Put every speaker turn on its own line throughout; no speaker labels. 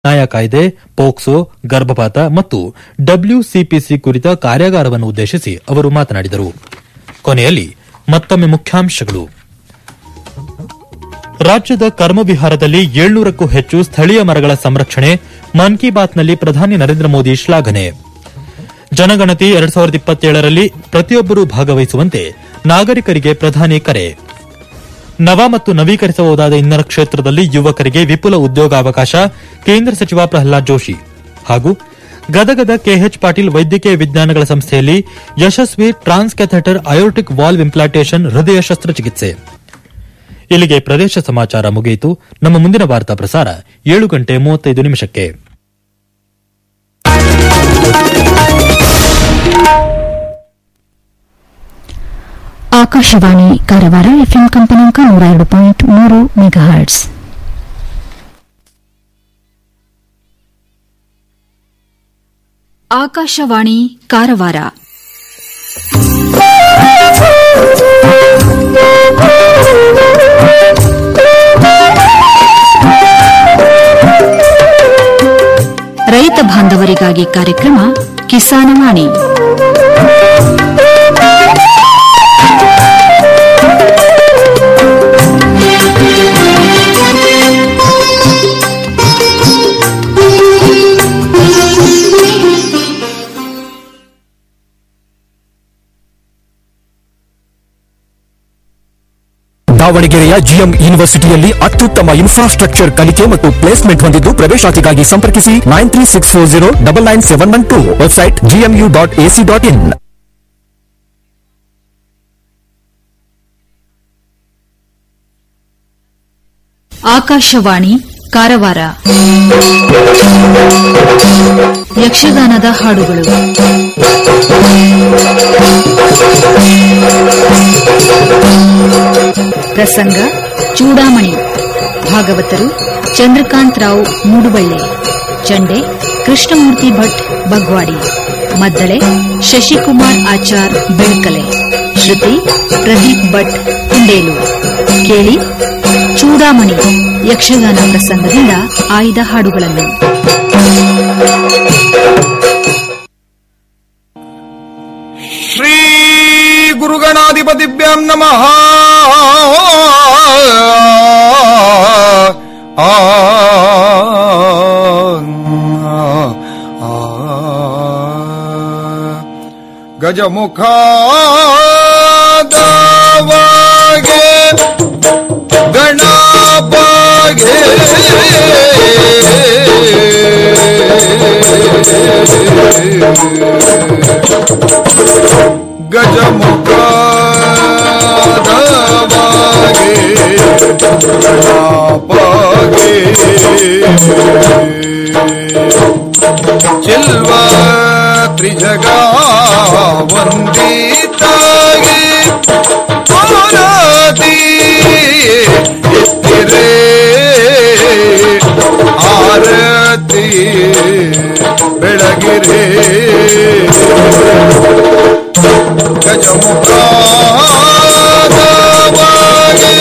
ನ್ಯಾಯ ಕಾಯ್ದೆ ಪೋಕ್ಸೋ ಗರ್ಭಪಾತ ಮತ್ತು ಡಬ್ಲ್ಯೂಸಿಪಿಸಿ ಕುರಿತ ಕಾರ್ಯಾಗಾರವನ್ನು ಉದ್ದೇಶಿಸಿ ಅವರು ಮಾತನಾಡಿದರು ಕೊನೆಯಲ್ಲಿ ಮತ್ತೊಮ್ಮೆ ಮುಖ್ಯಾಂಶಗಳು ರಾಜ್ಯದ ಕರ್ಮವಿಹಾರದಲ್ಲಿ ಏಳ್ನೂರಕ್ಕೂ ಹೆಚ್ಚು ಸ್ಥಳೀಯ ಮರಗಳ ಸಂರಕ್ಷಣೆ ಮನ್ ಕಿ ಬಾತ್ನಲ್ಲಿ ಪ್ರಧಾನಿ ನರೇಂದ್ರ ಮೋದಿ ಶ್ಲಾಘನೆ ಜನಗಣತಿ ಎರಡ್ ಸಾವಿರದ ಇಪ್ಪತ್ತೇಳರಲ್ಲಿ ಪ್ರತಿಯೊಬ್ಬರೂ ಭಾಗವಹಿಸುವಂತೆ ನಾಗರಿಕರಿಗೆ ಪ್ರಧಾನಿ ಕರೆ ನವ ಮತ್ತು ನವೀಕರಿಸಬಹುದಾದ ಇಂಧನ ಕ್ಷೇತ್ರದಲ್ಲಿ ಯುವಕರಿಗೆ ವಿಪುಲ ಉದ್ಯೋಗಾವಕಾಶ ಕೇಂದ್ರ ಸಚಿವ ಪ್ರಹ್ಲಾದ್ ಜೋಶಿ ಹಾಗೂ ಗದಗದ ಕೆಎಚ್ ಪಾಟೀಲ್ ವೈದ್ಯಕೀಯ ವಿಜ್ಞಾನಗಳ ಸಂಸ್ಥೆಯಲ್ಲಿ ಯಶಸ್ವಿ ಟ್ರಾನ್ಸ್ಕ್ಯಾಥೆಟರ್ ಅಯೋಟಿಕ್ ವಾಲ್ವ್ ಇಂಪ್ಲಾಂಟೇಷನ್ ಹೃದಯ ಶಸ್ತ್ರಚಿಕಿತ್ಸೆ ಇಲ್ಲಿಗೆ ಪ್ರದೇಶ ಸಮಾಚಾರ ಮುಗಿಯಿತು ನಮ್ಮ ಮುಂದಿನ ವಾರ್ತಾ ಪ್ರಸಾರ ಏಳು ಗಂಟೆ ಮೂವತ್ತೈದು ನಿಮಿಷಕ್ಕೆ
ಆಕಾಶವಾಣಿ ಕಾರವಾರ ಎಫ್ಎಂ ಕಂಪನಾಂಕ ನೂರ ಎರಡು ಪಾಯಿಂಟ್ ಮೂರು ಮೆಗಾಹರ್ಟ್ಸ್
ಆಕಾಶವಾಣಿ ಕಾರವಾರ ರೈತ ಬಾಂಧವರಿಗಾಗಿ ಕಾರ್ಯಕ್ರಮ ಕಿಸಾನವಾಣಿ
ದಾವಣಗೆರೆಯ ಜಿಎಂ ಯೂನಿವರ್ಸಿಟಿಯಲ್ಲಿ ಅತ್ಯುತ್ತಮ ಇನ್ಫ್ರಾಸ್ಟ್ರಕ್ಚರ್ ಕಲಿಕೆ ಮತ್ತು ಪ್ಲೇಸ್ಮೆಂಟ್ ಹೊಂದಿದ್ದು ಪ್ರವೇಶಾತಿಗಾಗಿ ಸಂಪರ್ಕಿಸಿ nine three six four zero double nine seven one two website GMU dot AC dot in
Akashvani Karwar ಯಕ್ಷಗಾನದ ಹಾಡುಗಳು ಪ್ರಸಂಗ ಚೂಡಾಮಣಿ ಭಾಗವತರು ಚಂದ್ರಕಾಂತ್ ರಾವ್ ಮೂಡುಬಳ್ಳೆ ಚಂಡೆ ಕೃಷ್ಣಮೂರ್ತಿ ಭಟ್ ಬಗ್ವಾಡಿ ಮದ್ದಳೆ ಶಶಿಕುಮಾರ್ ಆಚಾರ್ ಬೆಳ್ಕಲೆ ಶ್ರುತಿ ಪ್ರದೀಪ್ ಭಟ್ ಕುಂಡೇಲು ಕೇಳಿ ಚೂಡಾಮಣಿ ಯಕ್ಷಗಾನ ಪ್ರಸಂಗದಿಂದ ಆಯ್ದ ಹಾಡುಗಳನ್ನು
ಶ್ರೀ ಗುರುಗಣಾಧಿಪತಿಭ್ಯಾಂ ನಮಃ ಆ ಗಜಮುಖ ದಾವಾಗೆ ಗಣಪಾಗೆ ಗಜಮುಖ ದಾವಾಗೆ ಗಣಪಾಗೆ ಚೆಲ್ವ ತ್ರಿಜಗ ವಂದಿತಾಗಿ ಆರತಿ ಎತ್ತಿರೆ ಆರತಿ ಬೆಳಗಿರೆ ಗಜಮುಖಾದವಾಗೆ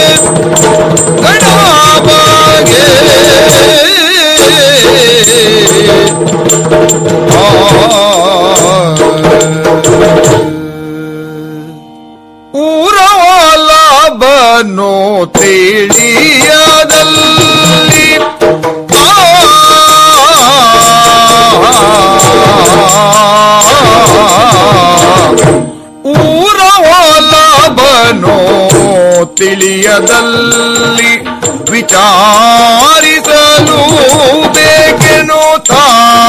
ಗಣಾಭಾಗೆ ಊರವಲಬನೋ ತಿಳಿಯದಲ್ಲಿ ಊರವಲಬನೋ ತಿಳಿಯದಲ್ಲಿ ವಿಚಾರಿಸಲು ಬೇಕೆನು ತಾ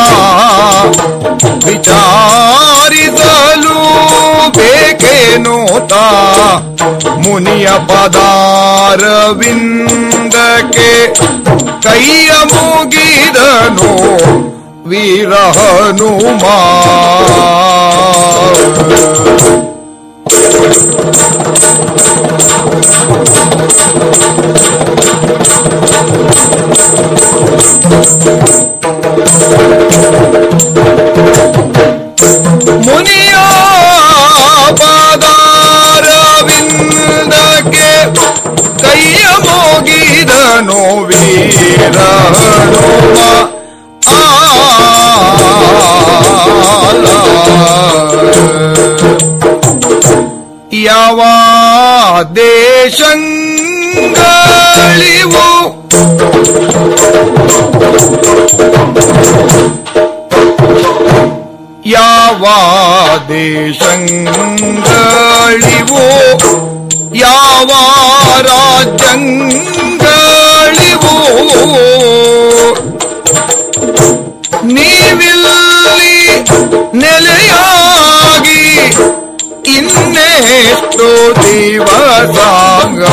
ವಿಚಾರಿಸಲು ಬೇಕೇನು ತಾ ಮುನಿಯ ಪದಾರವಿಂದಕ್ಕೆ ಕೈಯ ಮುಗಿದನು ವೀರ ಹನುಮಾ ಮುನಿಯ ಪಾದಾರವಿಂದಕ್ಕೆ ಕೈಯ ಮೋಗಿದನು ವೀರ ಹನುಮ ಯಾವ ದೇಶಗಳಿವು ಯಾವ ದೇಶಗಳಿವು ಯಾವ ರಾಜ್ಯಗಳಿವು ನೀವಿಲ್ಲಿ ನೆಲೆಯಾಗಿ ಇನ್ನೆಷ್ಟು ದಿವಸಾಗ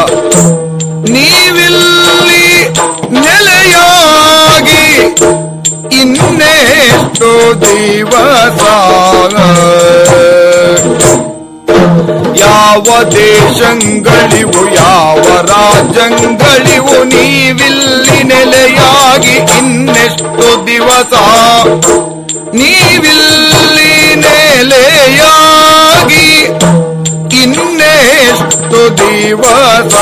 ನೀವಿಲ್ಲಿ ನೆಲೆಯಾಗಿ ಇನ್ನೆಷ್ಟು ದಿವಸಾಗ ಯಾವ ದೇಶಗಳಿವು ಯಾವ ರಾಜ್ಯಗಳಿವು ನೀವಿಲ್ಲಿ ನೆಲೆಯಾಗಿ ಇನ್ನೆಷ್ಟು ದಿವಸ ನೀವಿಲ್ಲಿ ನೆಲೆಯಾಗಿ ಇನ್ನೆಷ್ಟು ದಿವಸ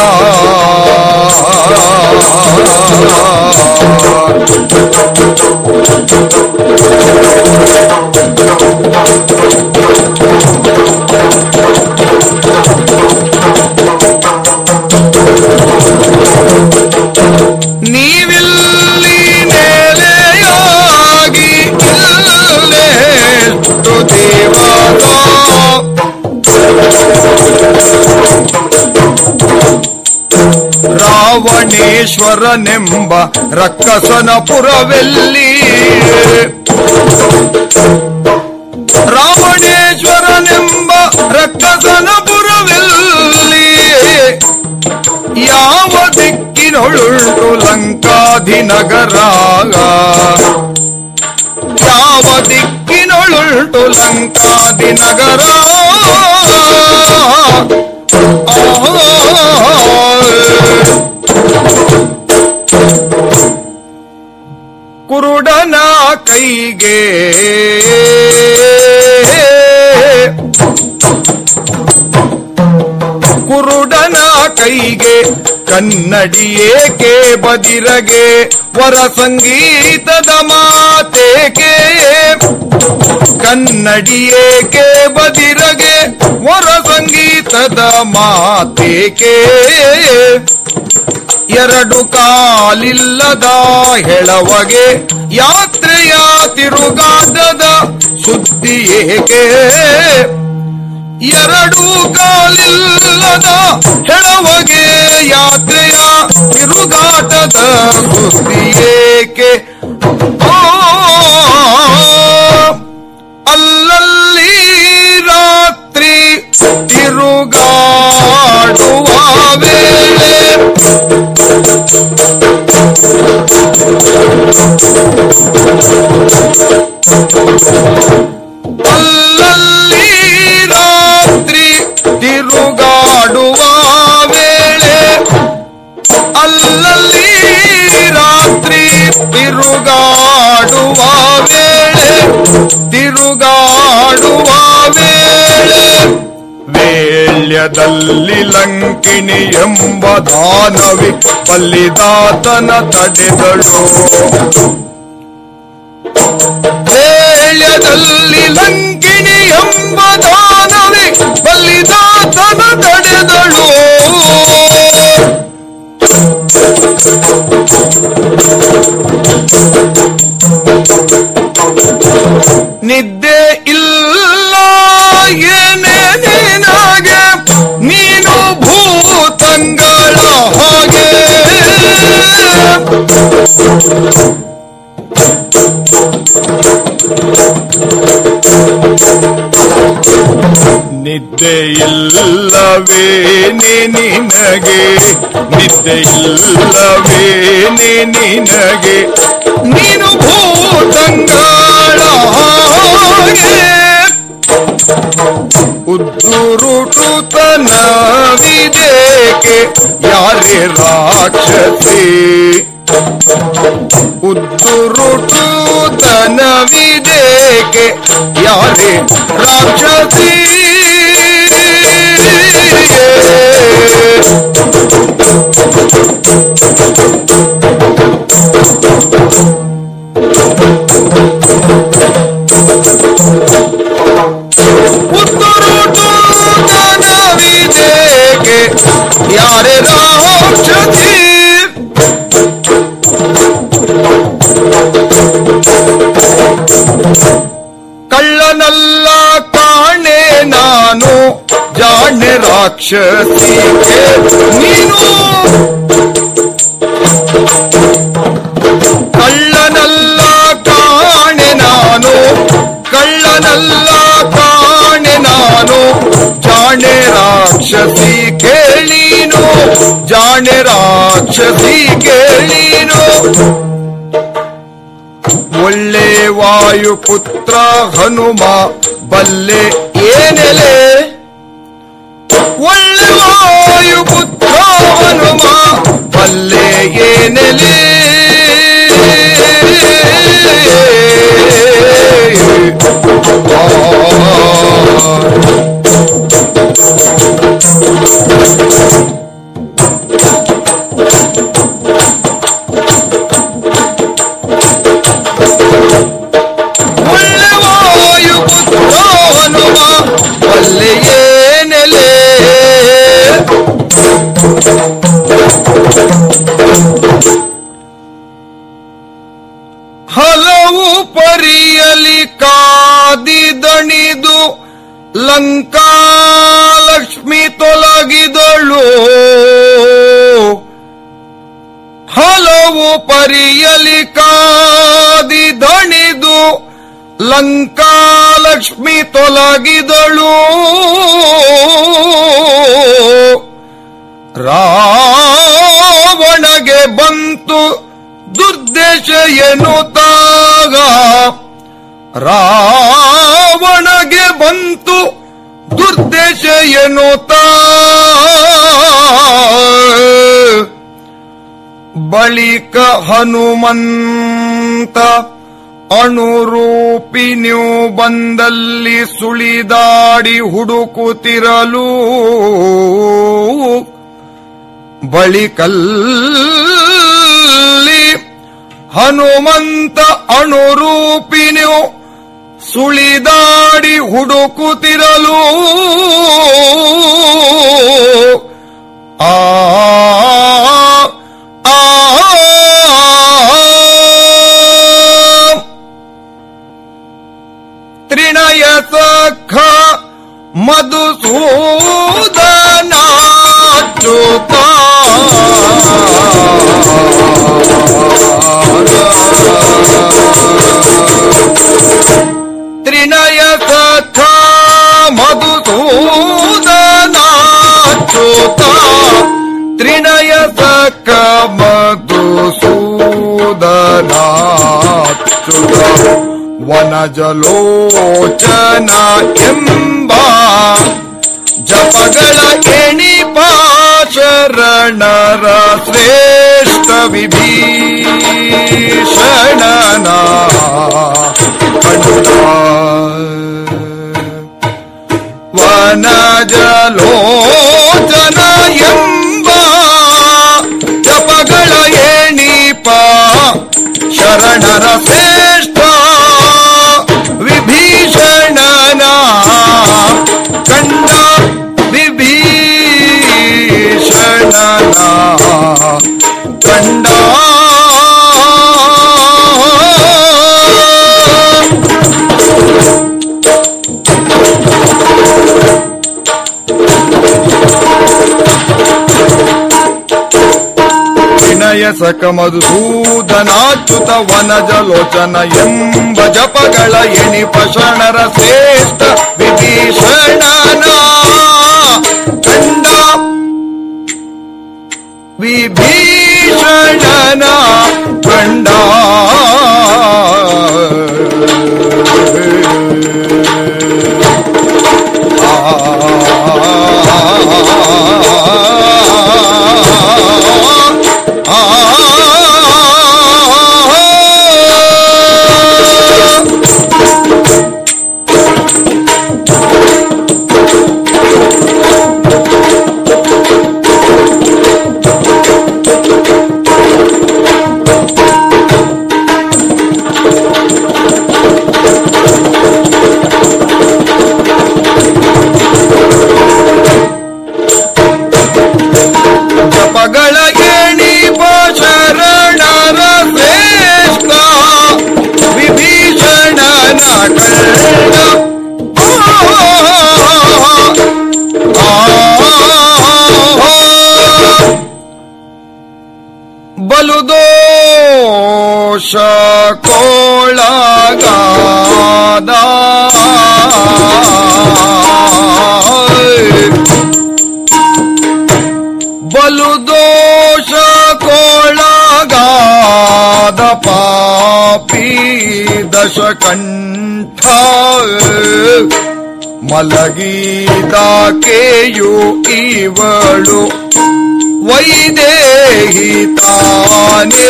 ನೀವಿಲ್ಲಿ ನೆಲೆಯಾಗಿ ಇಲ್ಲೆಷ್ಟು ದೇವರ ರಾವಣೇಶ್ವರನೆಂಬ ರಕ್ಕಸನ ಪುರವೆಲ್ಲಿ ರಾವಣೇಶ್ವರನೆಂಬ ರಕ್ಕಸನ ಪುರವೆಲ್ಲಿ ಯಾವ ದಿಕ್ಕಿನೊಳುಂಟು ಲಂಕಾಧಿನಗರ ಯಾವ ದಿಕ್ಕಿನೊಳುಂಟು ಲಂಕಾಧಿನಗರ ಕುರುಡನ ಕೈಗೆ ಕುರುಡನ ಕೈಗೆ ಕನ್ನಡಿಯೇಕೆ ಬದಿರಗೆ ವರ ಸಂಗೀತದ ಮಾತೇಕೆ ಕನ್ನಡಿಯೇಕೆ ಬದಿರಗೆ ವರ ಸಂಗೀತದ ಮಾತೇಕೆ ಎರಡು ಕಾಲಿಲ್ಲದ ಹೆಳವಗೆ ಯಾತ್ರೆಯ ತಿರುಗಾಟದ ಸುದ್ದಿ ಏಕೆ ಎರಡು ಕಾಲಿಲ್ಲದ ಹೆಳವಗೆ ಯಾತ್ರೆಯ ತಿರುಗಾಟದ ಸುದ್ದಿ ಏಕೆ ಆ, ಅಲ್ಲಲ್ಲಿ ರಾತ್ರಿ ತಿರುಗಾಡುವ ವೇಳೆ ಅಲ್ಲಲ್ಲಿ ರಾತ್ರಿ ತಿರುಗಾಡುವ ವೇಳೆ ಅಲ್ಲಲ್ಲಿ ರಾತ್ರಿ ತಿರುಗಾಡುವ ವೇಳೆ ತಿರುಗಾಡುವ ವೇಳೆ ವೇಳ್ಯದಲ್ಲಿ ಲಂಕಿಣಿ ಎಂಬ ದಾನವಿ ಬಲ್ಲಿದಾತನ ತಡೆದಳು ವೇಳ್ಯದಲ್ಲಿ ಲಂಕಿಣಿ ಎಂಬ ದಾನವಿ ಬಲ್ಲಿದಾತನ ತಡೆದಳು ನಿದ್ದೆ ಇಲ್ಲ ಏನೇ ನಿನಗೆ ನೀನು ಭೂತಂಗಳ ಹಾಗೆ ನಿದ್ದೆ ಇಲ್ಲವೇನೆ ನಿನಗೆ ನಿದ್ದೆ ಇಲ್ಲವೇನೆ ನಿನಗೆ ನೀನು ಭೂತಂಗಳ ಹಾಗೆ ಉದ್ದುರುಟುತನವಿದೇಕೆ ಯಾರೇ ರಾಕ್ಷಸಿ ಉದ್ದುರುಟುತನವಿದೇಕೆ ಯಾರೇ ರಾಕ್ಷಸಿ ಉದ್ದುರುಟುತನವಿದೇಕೆ ರಾಕ್ಷಸಿಗೆ ನೀನು ಕಳ್ಳನಲ್ಲ ಕಾಣೆ ನಾನು ಕಳ್ಳನಲ್ಲ ಕಾಣೆ ನಾನು ಜಾಣೆ ರಾಕ್ಷಸಿ ಕೇಳೀನು ಜಾಣೆ ರಾಕ್ಷಸಿ ಕೇಳೀನು ಒಳ್ಳೆ ವಾಯುಪುತ್ರ ಹನುಮ ಬಲ್ಲೆ ಏನೆಲೆ ಒಳ್ಳೆ ವಾಯುಪುತ್ರ ಹನುಮ ಬಲ್ಲೆ ಏನೆಲೆ ಆ ಒಳ್ಳೆ ವಾಯು ಪುತ್ರ ಹನುಮ ಒಳ್ಳೆ ಏನೆಲೆ ಹಲವು ಪರಿಯಲಿ ಕಾದಿದಣಿದು ಲಂಕಾಲಕ್ಷ್ಮಿ ತೊಲಗಿದಳು ಹಲವು ಪರಿಯಲಿ ಕಾದಿ ದಣಿದು ಲಂಕಾಲಕ್ಷ್ಮಿ ತೊಲಗಿದಳು ರಾವಣಗೆ ಬಂತು ದುರ್ದೇಶ ಎನ್ನುತ್ತಾಗ ರಾವಣಗೆ ಬಂತು ದುರ್ದೇಶ ಎನ್ನುತ್ತಾ ಬಳಿಕ ಹನುಮಂತ ಅಣುರೂಪಿನ್ಯೂ ಬಂದಲ್ಲಿ ಸುಳಿದಾಡಿ ಹುಡುಕುತ್ತಿರಲು ಬಳಿಕಲ್ಲಿ ಹನುಮಂತ ಅಣುರೂಪಿನ್ಯೂ ಸುಳಿದಾಡಿ ಹುಡುಕುತ್ತಿರಲು ಆ ಆ ತ್ರಿಣಯ ಸಖ ಮಧುಸೂದನಾಚ್ಯುತ ತ್ರಿನಯ ಸಖ ಮಧುಸೂದನಾಚ್ಯುತ ತ್ರಿನಯ ಸಖ ಮಧುಸೂದನಾಚ್ಯುತ ವನಜಲೋಚನ ಎಂಬ ಜಪಗಳ ಎಣಿಪ ಶರಣರ ಶ್ರೇಷ್ಠ ವಿಭೀಷಣನ ಕಂಡ ವನಜಲೋಚನ ಎಂಬ ಜಪಗಳ ಎಣಿಪ ಶರಣರ ಶ್ರೇಷ್ಠ ವಿಭೀಷಣನ ಕಂಡ ವಿಭೀಷಣನ ಕಂಡ ವಿನಯ ಸಕ ಮಧುಸೂದನಾಚ್ಯುತ ವನಜಲೋಚನ ಎಂಬ ಜಪಗಳ ಎಣಿಪ ಶರಣರ ಶ್ರೇಷ್ಠ ವಿಭೀಷಣನ ಕಂಡ ವಿಭೀಷಣನ ಕಂಡ ಬಲು ದೋಷ ಕೋಳಗಾದ ಪಾಪಿ ದಶಕಂಠ ಮಲಗಿದಾಕೆಯು ಇವಳು ವೈದೇಹಿ ತಾನೇ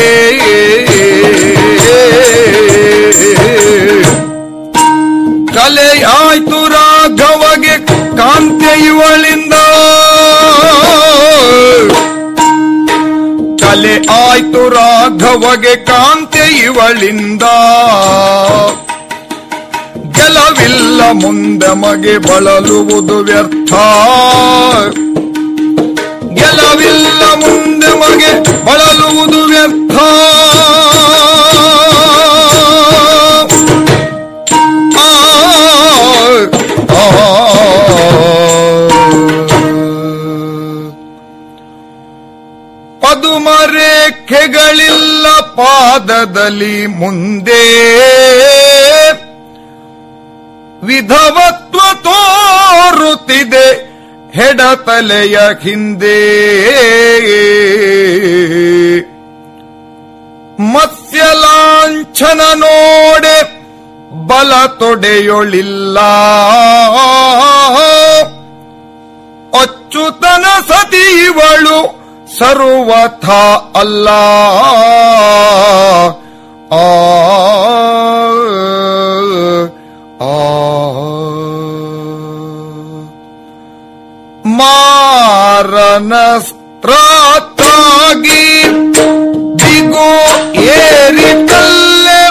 ಕಲೆಯಾಯ್ತು ರಾಘವಗೆ ಕಾಂತ್ಯ ಇವಳಿಂದ ಕಲೆ ಆಯ್ತು ರಾಘವಗೆ ಕಾಂತ್ಯ ಇವಳಿಂದ ಗೆಲವಿಲ್ಲ ಮುಂದೆ ಮಗೆ ಬಳಲುವುದು ವ್ಯರ್ಥ ಗೆಲವಿಲ್ಲ ಮುಂದೆ ಮಗೆ ಬಳಲುವುದು ವ್ಯರ್ಥ ಆ, ಆ. ಪದುಮರೇಖೆಗಳಿಲ್ಲ ಪಾದದಲ್ಲಿ ಮುಂದೆ ವಿಧವತ್ವ ತೋರುತ್ತಿದೆ ಹೆಡತಲೆಯ ಹಿಂದೆ ಮತ್ಸ್ಯಲಾಂಛನ ನೋಡೆ ಬಲ ತೊಡೆಯೊಳಿಲ್ಲ ಅಚ್ಚುತನ ಸತಿ ಇವಳು ಸರ್ವಥ ಅಲ್ಲ ಆ ಆ. ಮಾರನಸ್ತ್ರಾತಾಗಿ ದಿಗೋ ಏರಿತಲ್ಲೆ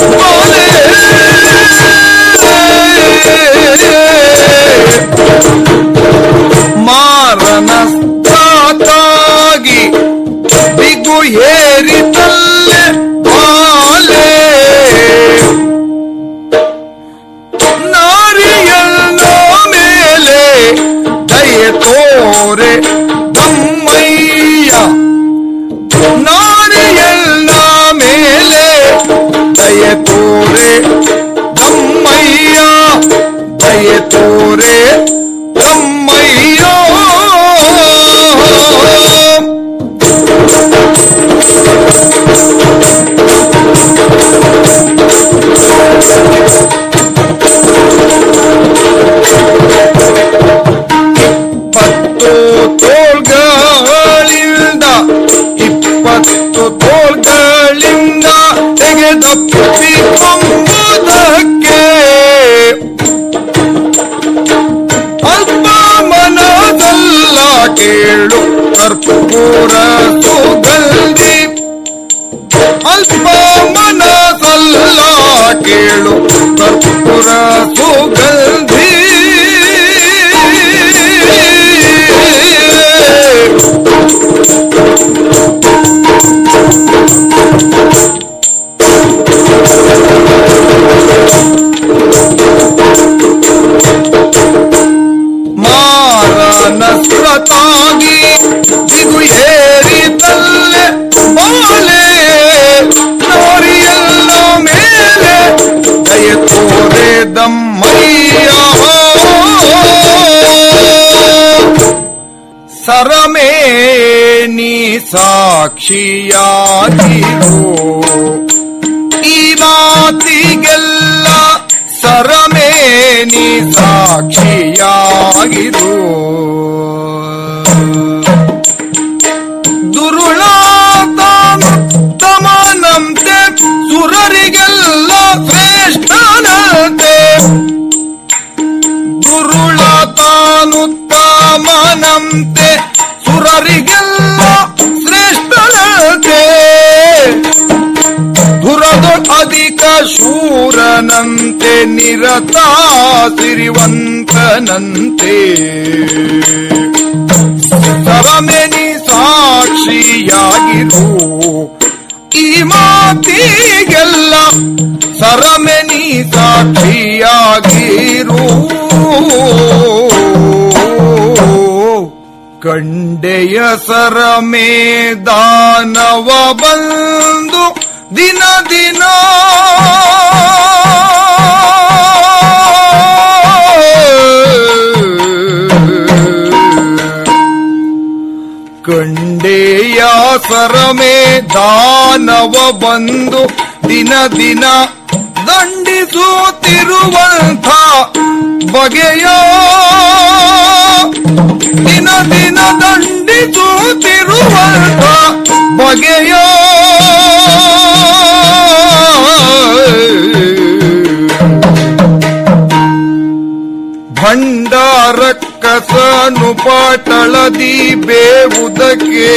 ಮಾರನಸ್ತಾಗಿ ದಿಗು ಏರಿತಲ್ಲೆ ಬಾಲೆ ನಾರಿಯಲ್ಲ ಮೇಲೆ ದಯೆ ತೋರೆ ದಮ್ಮಯ್ಯ ನಾರಿಯಲ್ಲ ಮೇಲೆ ದಯೆ ತೋರೆ ದಮ್ಮಯ್ಯ ದಯೆ ತೋರೆ ದಮ್ಮಯ್ಯ ಇಪ್ಪತ್ತು ತೋಳ್ಗಳಿಂದ ಇಪ್ಪತ್ತು ತೋಳ್ಗಳಿಂದ ತೆಗೆದಪ್ಪಿ ಕೊಂಬುದಕ್ಕೆ ಅಲ್ಪ ಮನದಲ್ಲ ಕೇಳು ಕರ್ಪೂರ ಸುಗಂಧಿ ಅಲ್ಪ ಮನದಲ್ಲ ಕೇಳು ಕರ್ಪೂರ ಸುಗಂಧಿ ಮಾರನಸ್ರತಾಗಿ ದಿಗು ಏರಿತಲ್ಲೆ ಬಾಲೆ ನೋರಿಯಲ್ಲ ಮೇಲೆ ದಯ ತೋರೆ ದಮ್ಮಯ್ಯ ಸರಮೇನಿ ಸಾಕ್ಷಿಯಾಗಿರೋ ಈ ರಾತಿಗೆಲ್ಲ ಸರಮೇನಿ ಸಾಕ್ಷಿಯಾಗಿರು ದುರುಳಾತಮನಂತೆ ಸುರರಿಗೆಲ್ಲ ಶ್ರೇಷ್ಠನಂತೆ ದುರುಳತಾನುತ್ತಮನಂತೆ ಸುರರಿಗೆಲ್ಲ ಶ್ರೇಷ್ಠನಂತೆ ದುರದು ಅಧಿಕ ಶೂರನಂತೆ ನಿರತ ಸಿರಿವಂತನಂತೆ ಸರಮೆನಿ ಸಾಕ್ಷಿಯಾಗಿರು ಈ ಮಾತಿಗೆಲ್ಲ ಸರಮೆನಿ ಸಾಕ್ಷಿಯಾಗಿರು ಕಂಡೆಯ ಸರಮೇ ದಾನವ ಬಂದು ದಿನ ದಿನ ಕಂಡೇಯ ಸರಮೆ ದಾನವ ಬಂದು ದಿನ ದಿನ ದಂಡಿಸುತ್ತಿರುವಂಥ ಬಗೆಯ ದಿನ ದಿನ ದಂಡಿಸುತ್ತಿರುವಂಥ ಬಗೆಯ ಭಂಡಾರ ಕಸನು ಪಟಳದಿ ಬೇವುದಕ್ಕೆ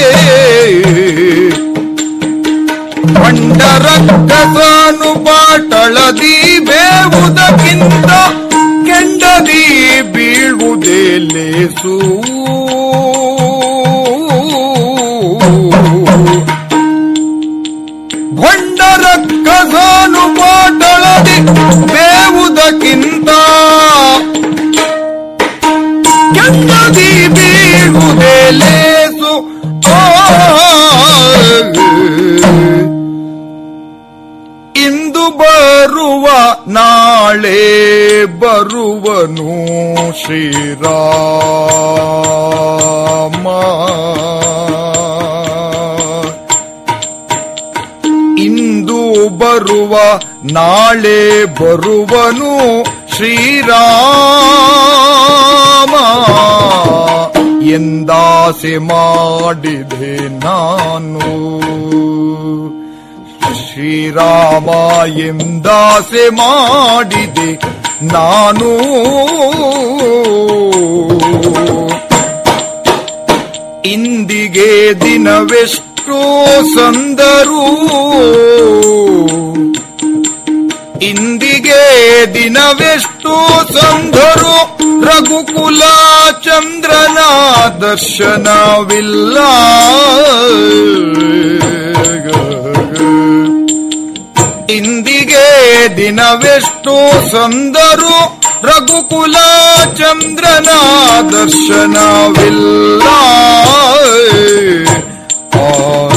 ಭಂಡಾರ ಕಸನು ಪಟಳದಿ ಬೇವುದಕ್ಕಿಂತ ಕೆಂಡದಿ ಬೀಳುವುದೇ ಲೇಸು ಭಂಡರ ಕಸನು ಪಟಳದಿ ಬೇವುದಕ್ಕಿಂತ ಕೆಂಡದಿ ಬೀಳುವುದೇ ಲೇಸು ಆ. ಇಂದು ಬರುವ ನಾಳೆ ಬರುವನು ಶ್ರೀರಾಮ ಇಂದು ಬರುವ ನಾಳೆ ಬರುವನು ಶ್ರೀರಾಮ ಎಂದಾಸೆ ಮಾಡಿದೆ ನಾನು ಶ್ರೀರಾಮ ಎಂದಾಸೆ ಮಾಡಿದೆ ನಾನು ಇಂದಿಗೆ ದಿನವೆಷ್ಟು ಸಂದರು ಇಂದಿಗೆ ದಿನವೆಷ್ಟು ಸಂದರು ರಘುಕುಲ ಚಂದ್ರನ ದರ್ಶನವಿಲ್ಲ ಇಂದಿಗೆ ದಿನವೆಷ್ಟು ಸಂದರು ರಘುಕುಲ ಚಂದ್ರನ ದರ್ಶನವಿಲ್ಲ ಆ.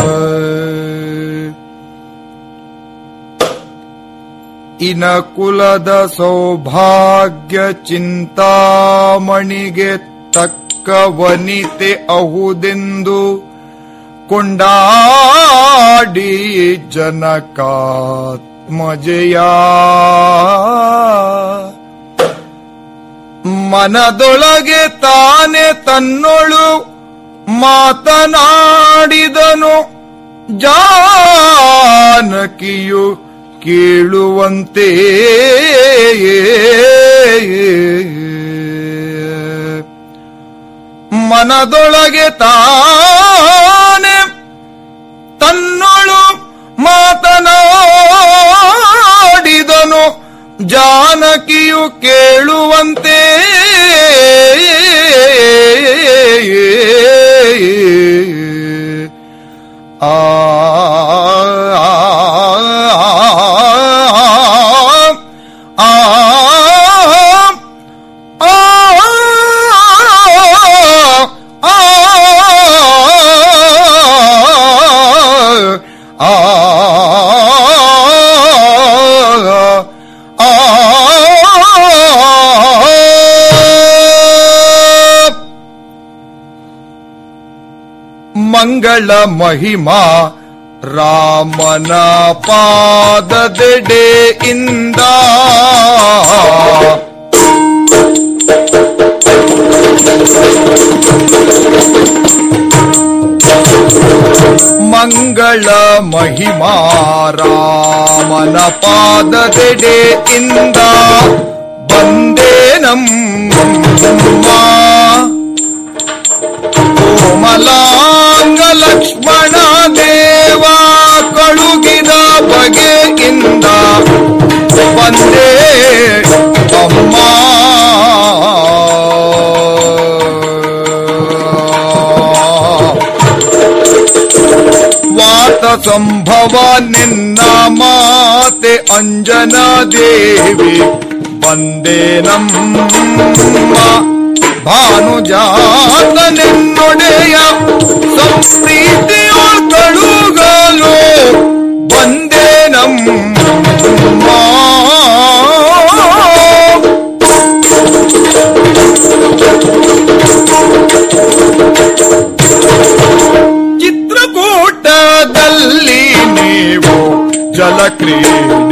ಇನ ಕುಲದ ಸೌಭಾಗ್ಯ ಚಿಂತಾಮಣಿಗೆ ತಕ್ಕ ವನಿತೆ ಅಹುದೆಂದು ಕೊಂಡಾಡಿ ಜನಕಾತ್ಮಜಯ ಮನದೊಳಗೆ ತಾನೆ ತನ್ನೊಳು ಮಾತನಾಡಿದನು ಜಾನಕಿಯು ಕೇಳುವಂತೆ ಮನದೊಳಗೆ ತಾನೆ ತನ್ನೊಳು ಮಾತನಾಡಿದನು ಜಾನಕಿಯು ಕೇಳುವಂತೆ ಆ ಮಂಗಳ ಮಹಿಮಾ ರಾಮನ ಪಾದದೆಡೆಯಿಂದ ಮಂಗಳ ಮಹಿಮಾ ರಾಮನ ಪಾದದೆಡೆಯಿಂದ ಬಂದೇ ನಮ್ಮ ಕೋಮಲಾಂಗ ಲಕ್ಷ್ಮಣ ದೇವ ಕಳುಗಿದ ಬಗೆಯಿಂದ ಬಂದೇ ಅಮ್ಮ ವಾತ ಸಂಭವ ನಿನ್ನ ಮಾತೆ ಅಂಜನಾ ದೇವಿ ಬಂದೇ ನಮ್ಮ ಭಾನುಜಾತ ನಿನ್ನೊಡೆಯ ಸಂಪ್ರೀತಿಯೋ ಕಳುಗಲು ಬಂದೇ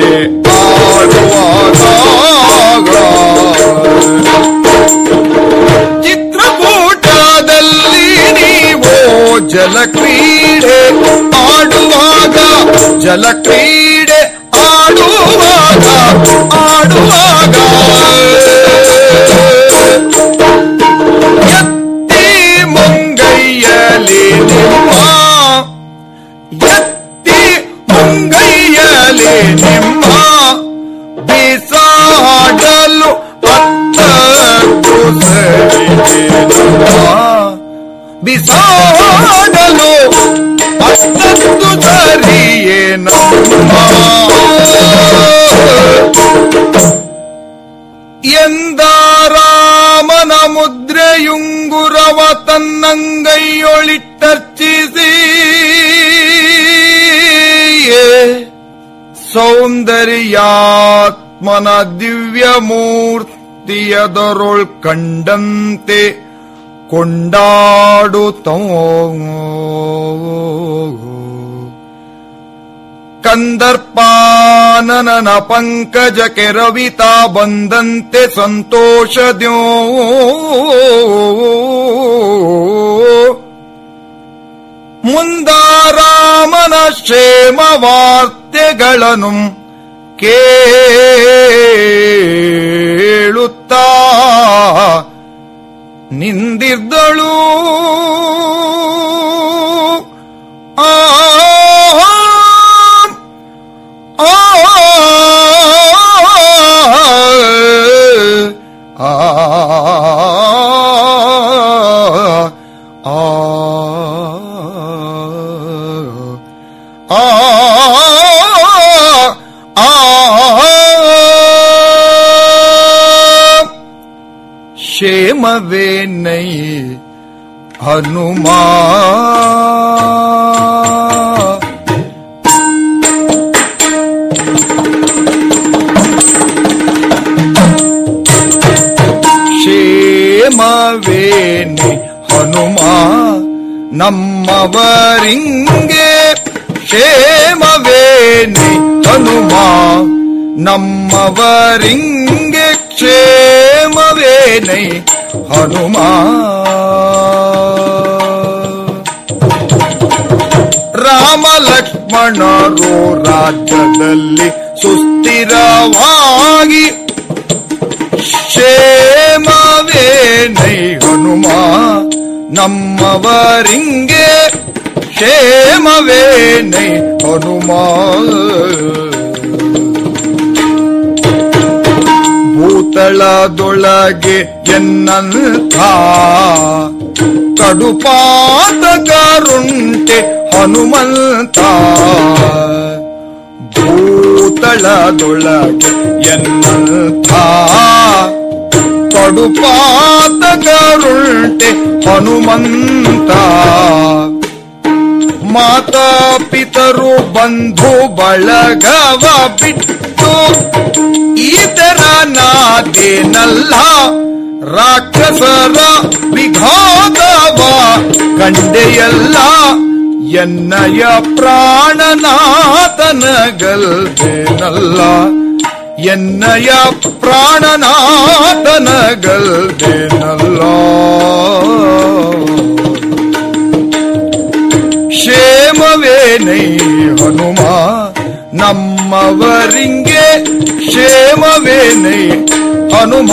ಆಡುವಾಗ ಚಿತ್ರಕೂಟದಲ್ಲಿ ನೀವು ಜಲಕ್ರೀಡೆ ಆಡುವಾಗ ಜಲಕ್ರೀಡೆ ಆಡುವಾಗ ಆಡುವಾಗ ಎತ್ತಿ ಮುಂಗೈಯಲಿ ನಿಮ್ಮ ಎತ್ತಿ ಮುಂಗೈಯಲಿ ನಿಮ್ಮ ಬಿಸಾಡಲು ಅತ್ತಕ್ಕೂ ಸರಿಯೇನಮ್ಮ ಬಿಸಾಡಲು ಅತ್ತಕ್ಕೂ ಸರಿಯೇನಮ್ಮ ಎಂದ ರಾಮನ ಮುದ್ರೆಯುಂಗುರವ ತನ್ನಂಗೈಯೊಳಿಟ್ಟರ್ಚಿಸಿ ಸೌಂದರ್ಯಾತ್ಮನ ದಿವ್ಯ ಮೂರ್ತಿಯದರೊಳ್ ಕಂಡಂತೆ ಕೊಂಡಾಡುತ್ತೋ ಕಂದರ್ಪಾನನ ಪಂಕಜ ಕೆರವಿತಾ ಬಂದಂತೆ ಸಂತೋಷದ್ಯೋ ಮುಂದಾರಾಮನ ಕ್ಷೇಮ ವಾರ್ತೆಗಳನ್ನು ಕೇಳುತ್ತಾ ನಿಂದಿದ್ದಳು ಆ ಆ ಕ್ಷೇಮವೇ ನೈ ಹನುಮಾ ಕ್ಷೇಮವೇನೆ ಹನುಮ ನಮ್ಮವರಿಂಗೆ ಕ್ಷೇಮವೇನೆ ಹನುಮ ನಮ್ಮವರಿಂಗೆ ಕ್ಷೇಮವೇನೆ ಹನುಮ ರಾಮ ಲಕ್ಷ್ಮಣರು ರಾಜ್ಯದಲ್ಲಿ ಸುಸ್ಥಿರವಾಗಿ ಕ್ಷೇಮವೇ ನೈ ಹನುಮ ನಮ್ಮವರಿಂಗೆ ಕ್ಷೇಮವೇ ನೈ ಹನುಮ ಭೂತಳದೊಳಗೆ ಎನ್ನಂಥ ಕಡುಪಾತಕರುಂಟೆ ಹನುಮಂತ ಭೂತಳದೊಳಗೆ ಎನ್ನಂಥ ಕಡುಪಾತಕರುಂಟೆ ಹನುಮಂತ ಮಾತಾ ಪಿತರು ಬಂಧು ಬಳಗವ ಬಿಟ್ಟು ಈತರ ನಾದೇನಲ್ಲ ರಾಕ್ಷಸರ ವಿಘಾತವ ಕಂಡೆಯಲ್ಲ ಎನ್ನಯ ಪ್ರಾಣನಾಥನಗಲ್ದೇನಲ್ಲ ಎನ್ನಯ ಪ್ರಾಣನಾಥನಗಲ್ದೇನಲ್ಲ ಕ್ಷೇಮವೇನೈ ಹನುಮ ನಮ್ಮವರಿಂಗೆ ಕ್ಷೇಮವೇನೈ ಹನುಮ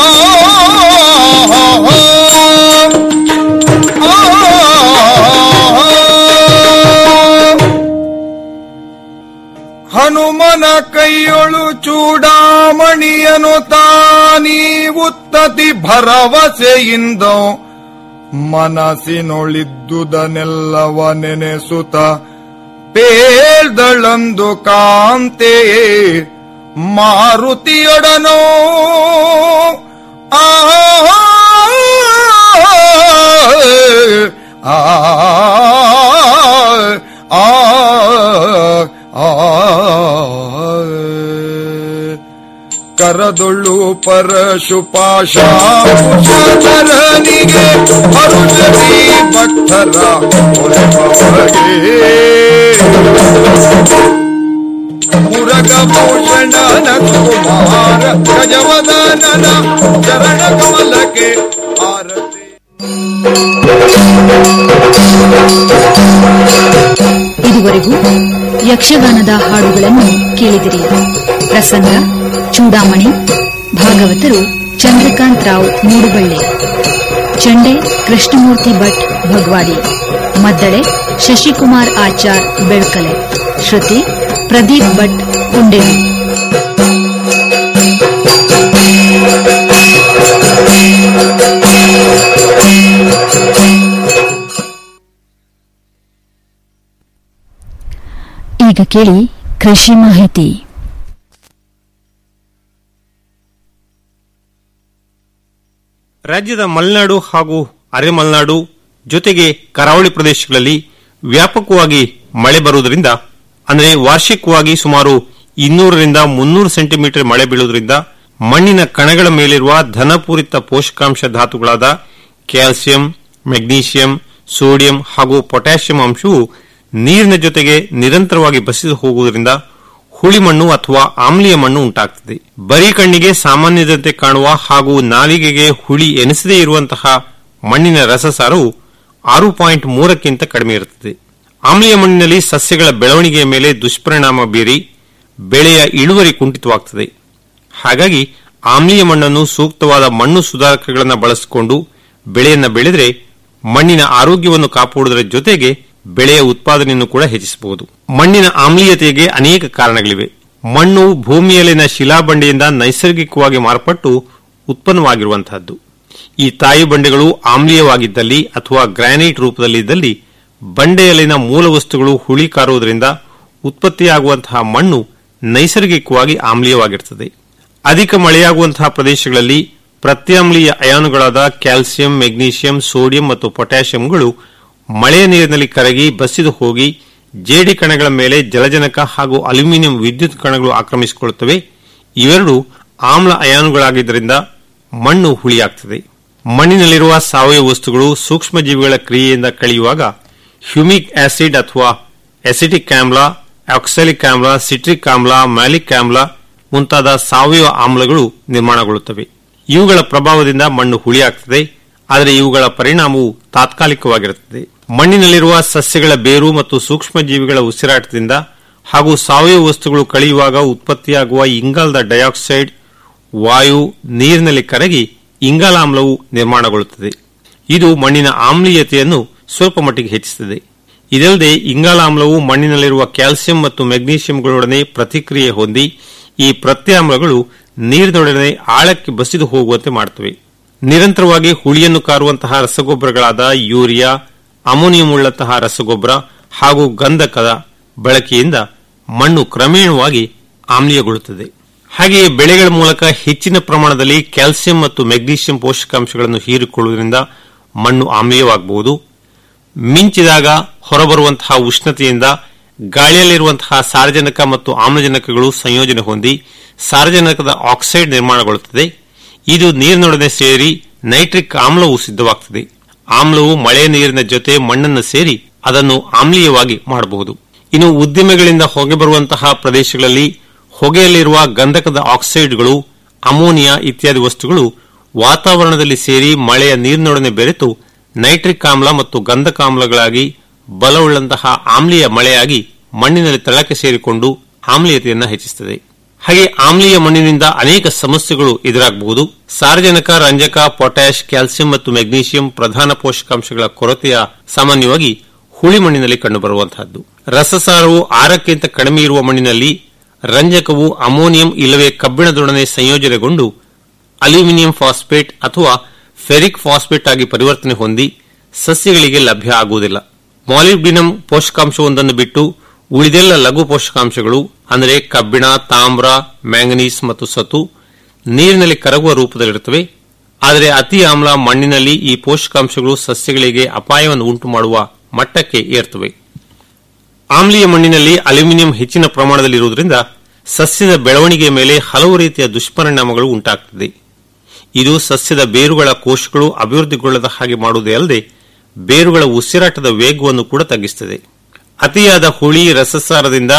ಹನುಮನ ಕೈಯೊಳು ಚೂಡಾಮಣಿಯನು ತಾನೀ ಉತ್ತತಿ ಭರವಸೆಯಿಂದ ಮನಸ್ಸಿನೊಳಿದ್ದುದನ್ನೆಲ್ಲವ ನೆನೆಸುತ್ತ ಪೇಳ್ದಳಂದು ಕಾಂತೆ ಮಾರುತಿಯೊಡನೋ ಆ ಆ ಆ ಕರದೊಳ್ಳು ಪರಶುಪಾಶಾರನಿಗೆ ಹರುಷದಿ ಭಕ್ತರ ಒಲೆಬವಗೆ ಮುರಗಭೂಷಣನ ಕುಮಾರ ಗಜವದನನ ಚರಣ ಕಮಲಕ್ಕೆ ಆರತಿ
ಇದುವರೆಗೂ ಯಕ್ಷಗಾನದ ಹಾಡುಗಳನ್ನು ಕೇಳಿದಿರಿ ಪ್ರಸಂಗ ಚೂಡಾಮಣಿ ಭಾಗವತರು ಚಂದ್ರಕಾಂತ್ ರಾವ್ ಮೂಡುಬಳ್ಳೆ ಚಂಡೆ ಕೃಷ್ಣಮೂರ್ತಿ ಭಟ್ ಭಗ್ವಾಡಿ ಮದ್ದಳೆ ಶಶಿಕುಮಾರ್ ಆಚಾರ್ ಬೆಳ್ಕಲೆ ಶ್ರುತಿ ಪ್ರದೀಪ್ ಭಟ್ ಕುಂಡೇರಿ
ಈಗ ಕೇಳಿ ಕೃಷಿ ಮಾಹಿತಿ
ರಾಜ್ಯದ ಮಲೆನಾಡು ಹಾಗೂ ಅರೆಮಲೆನಾಡು ಜೊತೆಗೆ ಕರಾವಳಿ ಪ್ರದೇಶಗಳಲ್ಲಿ ವ್ಯಾಪಕವಾಗಿ ಮಳೆ ಬರುವುದರಿಂದ ಅಂದರೆ ವಾರ್ಷಿಕವಾಗಿ ಸುಮಾರು ಇನ್ನೂರರಿಂದ ಮುನ್ನೂರು ಸೆಂಟಿಮೀಟರ್ ಮಳೆ ಬೀಳುವುದರಿಂದ ಮಣ್ಣಿನ ಕಣಗಳ ಮೇಲಿರುವ ಧನಪೂರಿತ ಪೋಷಕಾಂಶ ಧಾತುಗಳಾದ ಕ್ಯಾಲ್ಸಿಯಂ ಮೆಗ್ನೀಷಿಯಂ ಸೋಡಿಯಂ ಹಾಗೂ ಪೊಟ್ಯಾಷಿಯಂ ಅಂಶವು ನೀರಿನ ಜೊತೆಗೆ ನಿರಂತರವಾಗಿ ಬಸಿದು ಹೋಗುವುದರಿಂದ ಹುಳಿ ಮಣ್ಣು ಅಥವಾ ಆಮ್ಲೀಯ ಮಣ್ಣು ಉಂಟಾಗ್ತದೆ ಬರೀ ಕಣ್ಣಿಗೆ ಸಾಮಾನ್ಯದಂತೆ ಕಾಣುವ ಹಾಗೂ ನಾಲಿಗೆಗೆ ಹುಳಿ ಎನಿಸದೇ ಇರುವಂತಹ ಮಣ್ಣಿನ ರಸಸಾರವು ಆರು ಪಾಯಿಂಟ್ ಮೂರಕ್ಕಿಂತ ಕಡಿಮೆ ಇರುತ್ತದೆ ಆಮ್ಲೀಯ ಮಣ್ಣಿನಲ್ಲಿ ಸಸ್ಯಗಳ ಬೆಳವಣಿಗೆಯ ಮೇಲೆ ದುಷ್ಪರಿಣಾಮ ಬೀರಿ ಬೆಳೆಯ ಇಳುವರಿ ಕುಂಠಿತವಾಗುತ್ತದೆ ಹಾಗಾಗಿ ಆಮ್ಲೀಯ ಮಣ್ಣನ್ನು ಸೂಕ್ತವಾದ ಮಣ್ಣು ಸುಧಾರಕಗಳನ್ನು ಬಳಸಿಕೊಂಡು ಬೆಳೆಯನ್ನು ಬೆಳೆದರೆ ಮಣ್ಣಿನ ಆರೋಗ್ಯವನ್ನು ಕಾಪಾಡುವುದರ ಜೊತೆಗೆ ಬೆಳೆಯ ಉತ್ಪಾದನೆಯನ್ನು ಕೂಡ ಹೆಚ್ಚಿಸಬಹುದು ಮಣ್ಣಿನ ಆಮ್ಲೀಯತೆಗೆ ಅನೇಕ ಕಾರಣಗಳಿವೆ ಮಣ್ಣು ಭೂಮಿಯಲ್ಲಿನ ಶಿಲಾಬಂಡೆಯಿಂದ ನೈಸರ್ಗಿಕವಾಗಿ ಮಾರ್ಪಟ್ಟು ಉತ್ಪನ್ನವಾಗಿರುವಂತಹದ್ದು ಈ ತಾಯಿ ಬಂಡೆಗಳು ಆಮ್ಲೀಯವಾಗಿದ್ದಲ್ಲಿ ಅಥವಾ ಗ್ರಾನೈಟ್ ರೂಪದಲ್ಲಿದ್ದಲ್ಲಿ ಬಂಡೆಯಲ್ಲಿನ ಮೂಲ ವಸ್ತುಗಳು ಹುಳಿ ಕಾರುವುದರಿಂದ ಉತ್ಪತ್ತಿಯಾಗುವಂತಹ ಮಣ್ಣು ನೈಸರ್ಗಿಕವಾಗಿ ಆಮ್ಲೀಯವಾಗಿರುತ್ತದೆ ಅಧಿಕ ಮಳೆಯಾಗುವಂತಹ ಪ್ರದೇಶಗಳಲ್ಲಿ ಪ್ರತ್ಯಾಮ್ಲೀಯ ಅಯಾನುಗಳಾದ ಕ್ಯಾಲ್ಸಿಯಂ ಮೆಗ್ನೀಷಿಯಂ ಸೋಡಿಯಂ ಮತ್ತು ಪೊಟ್ಯಾಷಿಯಂಗಳು ಮಳೆಯ ನೀರಿನಲ್ಲಿ ಕರಗಿ ಬಸಿದು ಹೋಗಿ ಜೇಡಿ ಕಣಗಳ ಮೇಲೆ ಜಲಜನಕ ಹಾಗೂ ಅಲ್ಯೂಮಿನಿಯಂ ವಿದ್ಯುತ್ ಕಣಗಳು ಆಕ್ರಮಿಸಿಕೊಳ್ಳುತ್ತವೆ ಇವೆರಡು ಆಮ್ಲ ಅಯಾನುಗಳಾಗಿದ್ದರಿಂದ ಮಣ್ಣು ಹುಳಿಯಾಗ್ತದೆ ಮಣ್ಣಿನಲ್ಲಿರುವ ಸಾವಯವ ವಸ್ತುಗಳು ಸೂಕ್ಷ್ಮಜೀವಿಗಳ ಕ್ರಿಯೆಯಿಂದ ಕಳೆಯುವಾಗ ಹ್ಯೂಮಿಕ್ ಆಸಿಡ್ ಅಥವಾ ಎಸಿಟಿಕ್ ಆಮ್ಲ ಆಕ್ಸಾಲಿಕ್ ಆಮ್ಲ ಸಿಟ್ರಿಕ್ ಆಮ್ಲ ಮ್ಯಾಲಿಕ್ ಆಮ್ಲ ಮುಂತಾದ ಸಾವಯವ ಆಮ್ಲಗಳು ನಿರ್ಮಾಣಗೊಳ್ಳುತ್ತವೆ ಇವುಗಳ ಪ್ರಭಾವದಿಂದ ಮಣ್ಣು ಹುಳಿಯಾಗ್ತದೆ ಆದರೆ ಇವುಗಳ ಪರಿಣಾಮವು ತಾತ್ಕಾಲಿಕವಾಗಿರುತ್ತದೆ ಮಣ್ಣಿನಲ್ಲಿರುವ ಸಸ್ಯಗಳ ಬೇರು ಮತ್ತು ಸೂಕ್ಷ್ಮಜೀವಿಗಳ ಉಸಿರಾಟದಿಂದ ಹಾಗೂ ಸಾವಯವ ವಸ್ತುಗಳು ಕಳೆಯುವಾಗ ಉತ್ಪತ್ತಿಯಾಗುವ ಇಂಗಾಲದ ಡೈಆಕ್ಸೈಡ್ ವಾಯು ನೀರಿನಲ್ಲಿ ಕರಗಿ ಇಂಗಾಲಾಮ್ಲವು ನಿರ್ಮಾಣಗೊಳ್ಳುತ್ತದೆ ಇದು ಮಣ್ಣಿನ ಆಮ್ಲೀಯತೆಯನ್ನು ಸ್ವಲ್ಪ ಮಟ್ಟಿಗೆ ಹೆಚ್ಚಿಸುತ್ತದೆ ಇದಲ್ಲದೆ ಇಂಗಾಲಾಮ್ಲವು ಮಣ್ಣಿನಲ್ಲಿರುವ ಕ್ಯಾಲ್ಸಿಯಂ ಮತ್ತು ಮೆಗ್ನೀಷಿಯಂಗಳೊಡನೆ ಪ್ರತಿಕ್ರಿಯೆ ಹೊಂದಿ ಈ ಪ್ರತ್ಯಾಮ್ಲಗಳು ನೀರಿನೊಡನೆ ಆಳಕ್ಕೆ ಬಸಿದು ಹೋಗುವಂತೆ ಮಾಡುತ್ತವೆ ನಿರಂತರವಾಗಿ ಹುಳಿಯನ್ನು ಕಾರುವಂತಹ ರಸಗೊಬ್ಬರಗಳಾದ ಯೂರಿಯಾ ಅಮೋನಿಯಂ ಉಳ್ಳಂತಹ ರಸಗೊಬ್ಬರ ಹಾಗೂ ಗಂಧಕದ ಬಳಕೆಯಿಂದ ಮಣ್ಣು ಕ್ರಮೇಣವಾಗಿ ಆಮ್ಲೀಯಗೊಳ್ಳುತ್ತದೆ ಹಾಗೆಯೇ ಬೆಳೆಗಳ ಮೂಲಕ ಹೆಚ್ಚಿನ ಪ್ರಮಾಣದಲ್ಲಿ ಕ್ಯಾಲ್ಸಿಯಂ ಮತ್ತು ಮೆಗ್ನೀಷಿಯಂ ಪೋಷಕಾಂಶಗಳನ್ನು ಹೀರಿಕೊಳ್ಳುವುದರಿಂದ ಮಣ್ಣು ಆಮ್ಲೀಯವಾಗಬಹುದು ಮಿಂಚಿದಾಗ ಹೊರಬರುವಂತಹ ಉಷ್ಣತೆಯಿಂದ ಗಾಳಿಯಲ್ಲಿರುವಂತಹ ಸಾರಜನಕ ಮತ್ತು ಆಮ್ಲಜನಕಗಳು ಸಂಯೋಜನೆ ಹೊಂದಿ ಸಾರಜನಕದ ಆಕ್ಸೈಡ್ ನಿರ್ಮಾಣಗೊಳ್ಳುತ್ತದೆ ಇದು ನೀರಿನೊಡನೆ ಸೇರಿ ನೈಟ್ರಿಕ್ ಆಮ್ಲವು ಸಿದ್ಧವಾಗುತ್ತದೆ ಆಮ್ಲವು ಮಳೆ ನೀರಿನ ಜೊತೆ ಮಣ್ಣನ್ನು ಸೇರಿ ಅದನ್ನು ಆಮ್ಲೀಯವಾಗಿ ಮಾಡಬಹುದು ಇನ್ನು ಉದ್ದಿಮೆಗಳಿಂದ ಹೊಗೆ ಬರುವಂತಹ ಪ್ರದೇಶಗಳಲ್ಲಿ ಹೊಗೆಯಲ್ಲಿರುವ ಗಂಧಕದ ಆಕ್ಸೈಡ್ಗಳು ಅಮೋನಿಯಾ ಇತ್ಯಾದಿ ವಸ್ತುಗಳು ವಾತಾವರಣದಲ್ಲಿ ಸೇರಿ ಮಳೆಯ ನೀರಿನೊಡನೆ ಬೆರೆತು ನೈಟ್ರಿಕ್ ಆಮ್ಲ ಮತ್ತು ಗಂಧಕಾಮ್ಲಗಳಾಗಿ ಬಲವುಳ್ಳಂತಹ ಆಮ್ಲೀಯ ಮಳೆಯಾಗಿ ಮಣ್ಣಿನಲ್ಲಿ ತಳಕ್ಕೆ ಸೇರಿಕೊಂಡು ಆಮ್ಲೀಯತೆಯನ್ನು ಹೆಚ್ಚಿಸುತ್ತದೆ ಹಾಗೆ ಆಮ್ಲೀಯ ಮಣ್ಣಿನಿಂದ ಅನೇಕ ಸಮಸ್ಯೆಗಳು ಎದುರಾಗಬಹುದು ಸಾರಜನಕ ರಂಜಕ ಪೊಟ್ಯಾಷ್ ಕ್ಯಾಲ್ಸಿಯಂ ಮತ್ತು ಮೆಗ್ನೀಷಿಯಂ ಪ್ರಧಾನ ಪೋಷಕಾಂಶಗಳ ಕೊರತೆಯ ಸಾಮಾನ್ಯವಾಗಿ ಹುಳಿ ಮಣ್ಣಿನಲ್ಲಿ ಕಂಡುಬರುವಂತಹದ್ದು ರಸಸಾರವು ಆರಕ್ಕಿಂತ ಕಡಿಮೆ ಇರುವ ಮಣ್ಣಿನಲ್ಲಿ ರಂಜಕವು ಅಮೋನಿಯಂ ಇಲ್ಲವೇ ಕಬ್ಬಿಣದೊಡನೆ ಸಂಯೋಜನೆಗೊಂಡು ಅಲ್ಯೂಮಿನಿಯಂ ಫಾಸ್ಫೇಟ್ ಅಥವಾ ಫೆರಿಕ್ ಫಾಸ್ಫೇಟ್ ಆಗಿ ಪರಿವರ್ತನೆ ಹೊಂದಿ ಸಸ್ಯಗಳಿಗೆ ಲಭ್ಯ ಆಗುವುದಿಲ್ಲ ಮಾಲಿಬ್ಡಿನಂ ಪೋಷಕಾಂಶವೊಂದನ್ನು ಬಿಟ್ಟು ಉಳಿದೆಲ್ಲ ಲಘು ಪೋಷಕಾಂಶಗಳು ಅಂದರೆ ಕಬ್ಬಿಣ ತಾಮ್ರ ಮ್ಯಾಂಗನೀಸ್ ಮತ್ತು ಸತು ನೀರಿನಲ್ಲಿ ಕರಗುವ ರೂಪದಲ್ಲಿರುತ್ತವೆ ಆದರೆ ಅತಿ ಆಮ್ಲ ಮಣ್ಣಿನಲ್ಲಿ ಈ ಪೋಷಕಾಂಶಗಳು ಸಸ್ಯಗಳಿಗೆ ಅಪಾಯವನ್ನು ಉಂಟು ಮಾಡುವ ಮಟ್ಟಕ್ಕೆ ಏರ್ತವೆ ಆಮ್ಲೀಯ ಮಣ್ಣಿನಲ್ಲಿ ಅಲ್ಯೂಮಿನಿಯಂ ಹೆಚ್ಚಿನ ಪ್ರಮಾಣದಲ್ಲಿರುವುದರಿಂದ ಸಸ್ಯದ ಬೆಳವಣಿಗೆಯ ಮೇಲೆ ಹಲವು ರೀತಿಯ ದುಷ್ಪರಿಣಾಮಗಳು ಉಂಟಾಗುತ್ತದೆ ಇದು ಸಸ್ಯದ ಬೇರುಗಳ ಕೋಶಗಳು ಅಭಿವೃದ್ಧಿಗೊಳ್ಳದ ಹಾಗೆ ಮಾಡುವುದೇ ಅಲ್ಲದೆ ಬೇರುಗಳ ಉಸಿರಾಟದ ವೇಗವನ್ನು ಕೂಡ ತಗ್ಗಿಸುತ್ತದೆ ಅತಿಯಾದ ಹುಳಿ ರಸಸಾರದಿಂದ